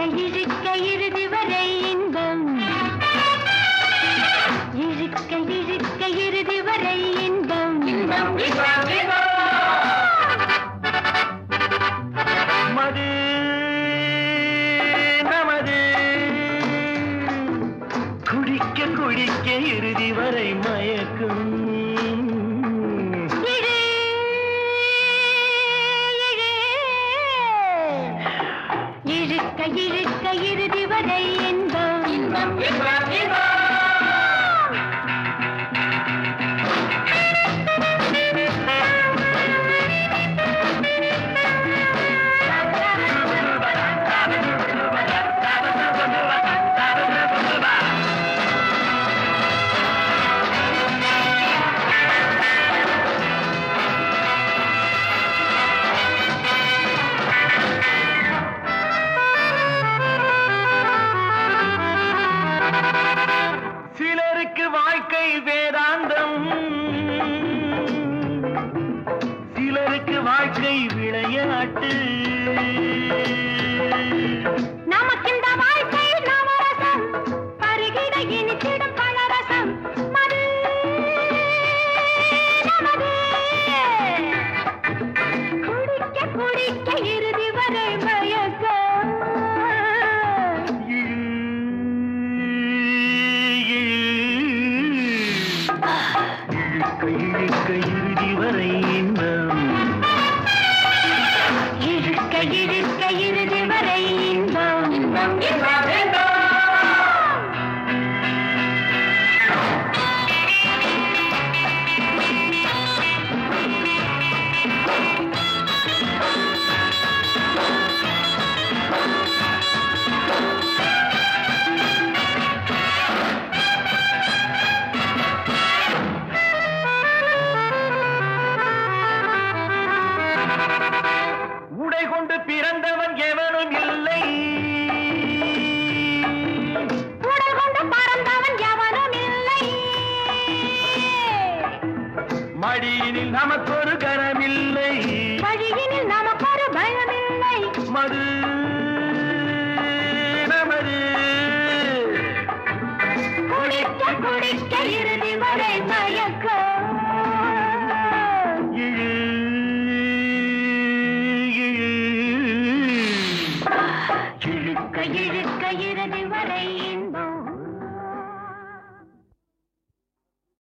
இழுக்க இறுதி வரை இன்பம் இழுக்க இழுக்க இறுதி வரை இன்பம் மது நமது குடிக்க குடிக்க இறுதி வரை மயக்கும் இழு, இழு. இழுக்க இழுக்க இறுதி வரை இன்பம் சிலருக்கு வாழ்க்கை வேதாந்தம் சிலருக்கு வாழ்க்கை விளையாட்டு நமக்கிந்த வாழ்க்கை நவரசம் பருகிட இனித்திடும் பழரசம் மது நமது குடிக்க குடிக்க இறுதி வரை மயக்கம் இழு, இழு. இழுக்க இழுக்க இறுதி வரை இன்பம் இழுக்க இழுக்க இறுதி வரை இன்பம் உடை கொண்டு பிறந்தவன் எவனும் இல்லை உடல் கொண்டு பறந்தவன் எவனும் இல்லை மடியினில் நமக்கொரு கரமில்லை வழியினில் நமக்கொரு பயமில்லை மது நமது குடிக்க குடிக்க இரு